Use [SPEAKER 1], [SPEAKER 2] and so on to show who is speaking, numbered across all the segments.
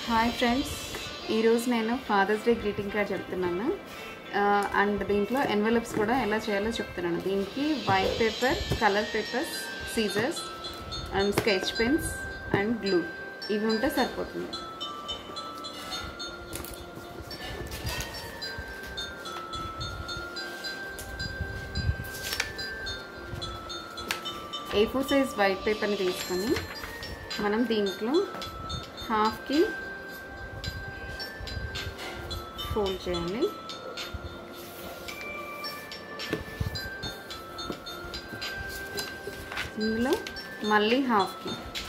[SPEAKER 1] Hi friends ఈరోజు నేను father's day greeting card చెప్తున్నాను అండ్ దీంట్లో ఎన్వలప్స్ కూడా ఎలా చేయాలో చెప్తున్నాను దీనికి white paper colour papers scissors and sketch pens and glue ఇవి ఉంటే సరిపోతుంది ఏ ఫోర్ సైజ్ వైట్ పేపర్ని తీసుకొని మనం దీంట్లో హాఫ్కి ఫోల్డ్ చేయాలి ఇందులో మళ్ళీ హాఫ్కి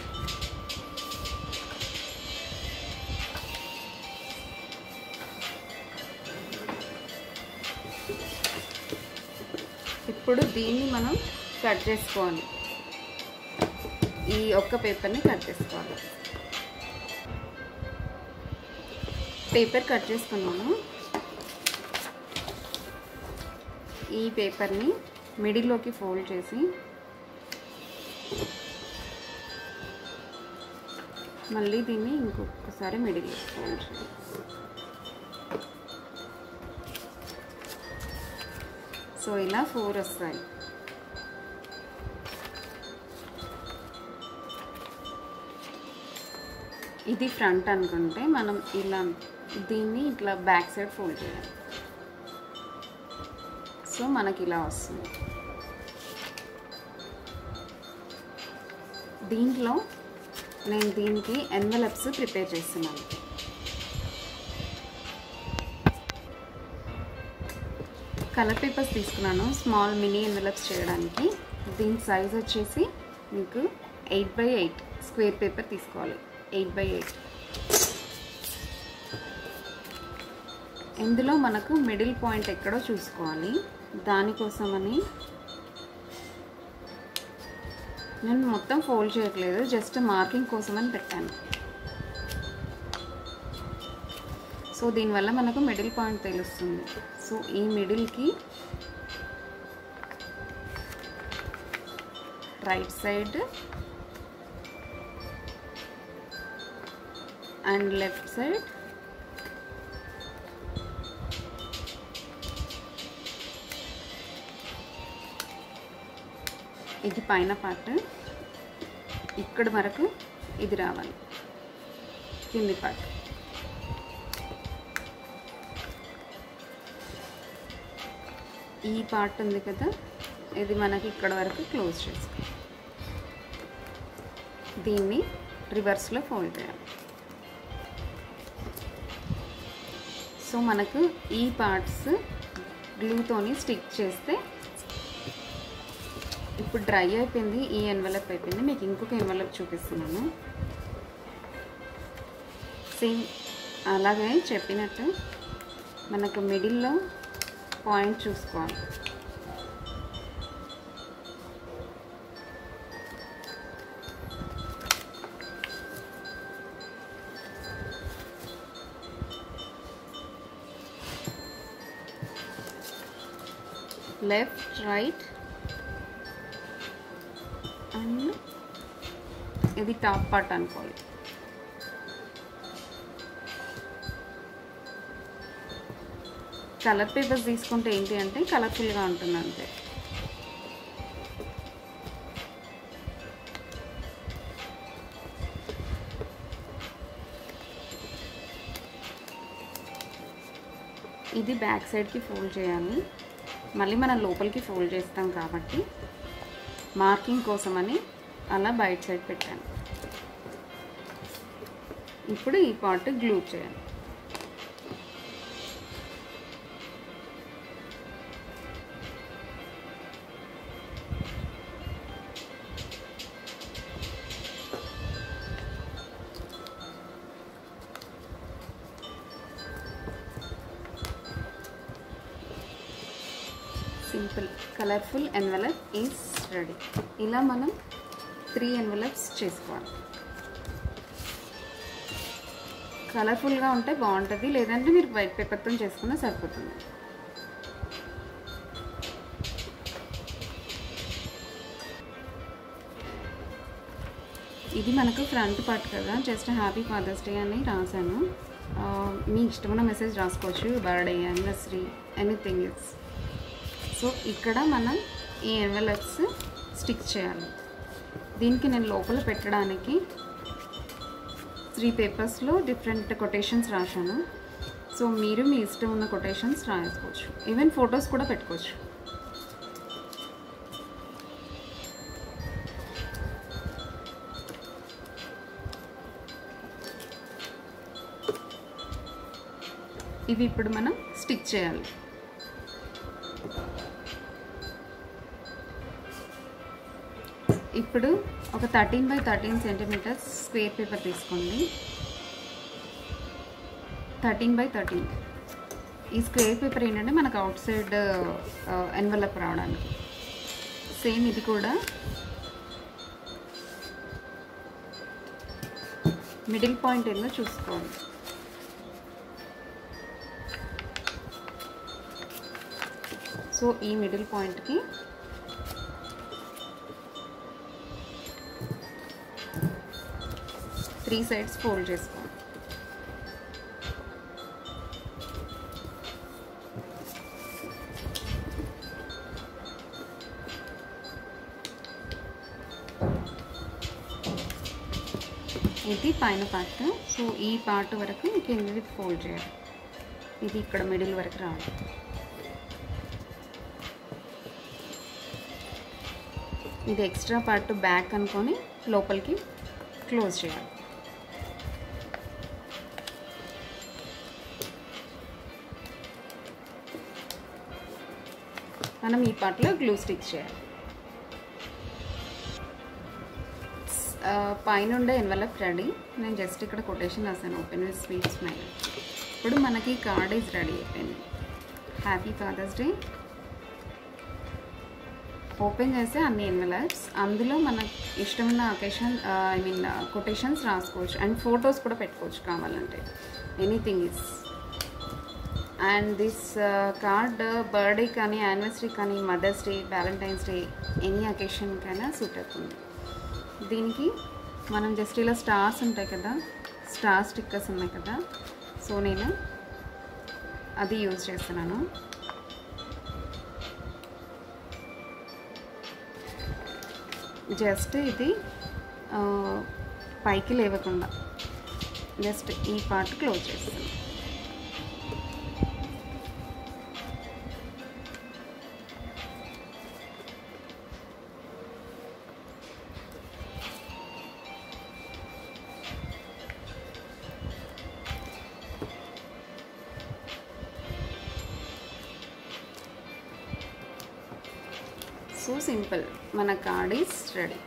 [SPEAKER 1] ఇప్పుడు దీన్ని మనం కట్ చేసుకోవాలి ఈ ఒక్క పేపర్ని కట్ చేసుకోవాలి పేపర్ కట్ చేసుకున్నాను ఈ పేపర్ని మిడిల్లోకి ఫోల్డ్ చేసి మళ్ళీ దీన్ని ఇంకొకసారి మిడిల్లో ఫోల్డ్ చేయాలి సో ఇలా ఫోర్ వస్తాయి ఇది ఫ్రంట్ అనుకుంటే మనం ఇలా దీన్ని ఇట్లా బ్యాక్ సైడ్ ఫోల్డ్ చేయాలి సో మనకి ఇలా వస్తుంది దీంట్లో నేను దీనికి ఎన్వలప్స్ ప్రిపేర్ చేస్తున్నాను కలర్ పేపర్స్ తీసుకున్నాను స్మాల్ మినీ ఎన్వలప్స్ చేయడానికి దీని సైజ్ వచ్చేసి మీకు eight by eight square paper తీసుకోవాలి ఎయిట్ బై ఎయిట్ ఇందులో మనకు మిడిల్ పాయింట్ ఎక్కడో చూసుకోవాలి దానికోసమని నేను మొత్తం ఫోల్డ్ చేయట్లేదు జస్ట్ మార్కింగ్ కోసమని పెట్టాను సో దీనివల్ల మనకు మిడిల్ పాయింట్ తెలుస్తుంది సో ఈ మిడిల్కి right side and left side ఇది పైన పార్ట్ ఇక్కడ వరకు ఇది రావాలి కింది పార్ట్ ఈ పార్ట్ ఉంది కదా ఇది మనకి ఇక్కడ వరకు క్లోజ్ చేసుకో దీన్ని రివర్స్లో ఫోల్డ్ చేయాలి సో మనకు ఈ పార్ట్స్ గ్లూతోని స్టిక్ చేస్తే ఇప్పుడు డ్రై అయిపోయింది ఈ ఎన్వలప్ అయిపోయింది మీకు ఇంకొక ఎన్వలప్ చూపిస్తున్నాను సేమ్ అలాగే చెప్పినట్టు మనకు మిడిల్లో పాయింట్ చూసుకోవాలి లెఫ్ట్ రైట్ అండ్ ఇది టాప్ పార్ట్ అనుకోవాలి కలర్ పేపర్స్ తీసుకుంటే ఏంటి అంటే కలర్ఫుల్గా ఉంటుంది అంతే ఇది బ్యాక్ సైడ్కి ఫోల్డ్ చేయాలి మళ్ళీ మనం లోపలికి ఫోల్డ్ చేస్తాం కాబట్టి మార్కింగ్ కోసమని అలా బయట సైడ్ పెట్టాను ఇప్పుడు ఈ పార్ట్ గ్లూ చేయాలి simple colourful envelope is ready ఇలా మనం త్రీ ఎన్వలప్స్ చేసుకోవాలి కలర్ఫుల్గా ఉంటే బాగుంటుంది లేదంటే మీరు వైట్ పేపర్తో చేసుకున్నా సరిపోతుంది ఇది మనకు ఫ్రంట్ పార్ట్ కదా జస్ట్ హ్యాపీ ఫాదర్స్ డే అని రాశాను ఆ, మీ ఇష్టమైన మెసేజ్ రాసుకోవచ్చు birthday anniversary anything it's so ఇక్కడ మనం ఈ ఎన్వెలప్స్ స్టిక్ చేయాలి దీనికి నేను లోపల పెట్టడానికి త్రీ పేపర్స్లో డిఫరెంట్ కొటేషన్స్ రాశాను సో మీరు మీ ఇష్టం ఉన్న కొటేషన్స్ రాసుకోవచ్చు ఈవెన్ ఫొటోస్ కూడా పెట్టుకోవచ్చు ఇవి ఇప్పుడు మనం స్టిక్ చేయాలి ఇప్పుడు ఒక thirteen by thirteen centimetres square paper తీసుకోండి థర్టీన్ బై థర్టీన్ ఈ స్క్వేర్ పేపర్ ఏంటంటే మనకు అవుట్ సైడ్ ఎన్వలప్ రావడానికి సేమ్ ఇది కూడా మిడిల్ పాయింట్ ఏందో చూసుకోవాలి సో ఈ మిడిల్ పాయింట్కి త్రీ సైడ్స్ ఫోల్డ్ చేసుకోవాలి ఇది పైన పార్ట్ సో ఈ పార్ట్ వరకు కిందది ఫోల్డ్ చేయాలి ఇది ఇక్కడ మిడిల్ వరకు రావాలి ఇది ఎక్స్ట్రా పార్ట్ బ్యాక్ అనుకొని లోపలికి క్లోజ్ చేయాలి మనం ఈ పార్ట్లో గ్లూ స్టిక్ చేయాలి ఆ, పైన ఉండే ఎన్వలప్ రెడీ నేను జస్ట్ ఇక్కడ కొటేషన్ రాశాను ఓపెన్ విత్ స్వీట్ స్మైల్ ఇప్పుడు మనకి కార్డ్ ఈజ్ రెడీ అయిపోయింది హ్యాపీ ఫాదర్స్ డే ఓపెన్ చేస్తే అన్ని ఎన్వలప్స్ అందులో మనకు ఇష్టమైన అకేషన్ ఐ మీన్ కొటేషన్స్ రాసుకోవచ్చు అండ్ ఫొటోస్ కూడా పెట్టుకోవచ్చు కావాలంటే anything is and this card birthday కానీ యానివర్సరీ కానీ mother's day valentine's day any అకేషన్కైనా సూట్ అవుతుంది దీనికి మనం జస్ట్ ఇలా స్టార్స్ ఉంటాయి కదా స్టార్ స్టిక్కర్స్ ఉన్నాయి కదా సో నేను అది యూజ్ చేస్తున్నాను జస్ట్ ఇది ఆ, పైకి లేవకుండా జస్ట్ ఈ పార్ట్ క్లోజ్ చేస్తాను సో సింపుల్ మన కార్డ్ ఈస్ రెడీ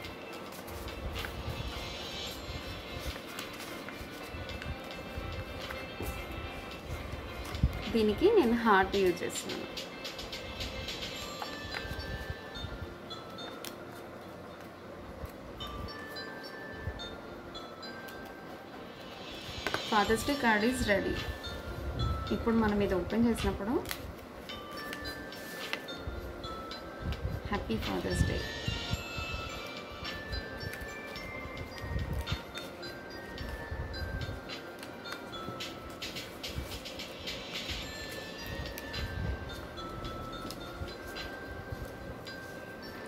[SPEAKER 1] దీనికి నేను హార్ట్ యూజ్ చేస్తున్నాను father's day card is ready ఇప్పుడు మనం ఇది ఓపెన్ చేసినప్పుడు happy father's day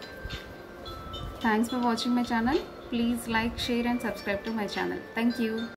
[SPEAKER 1] Thanks for watching my channel. Please like, share and subscribe to my channel. Thank you.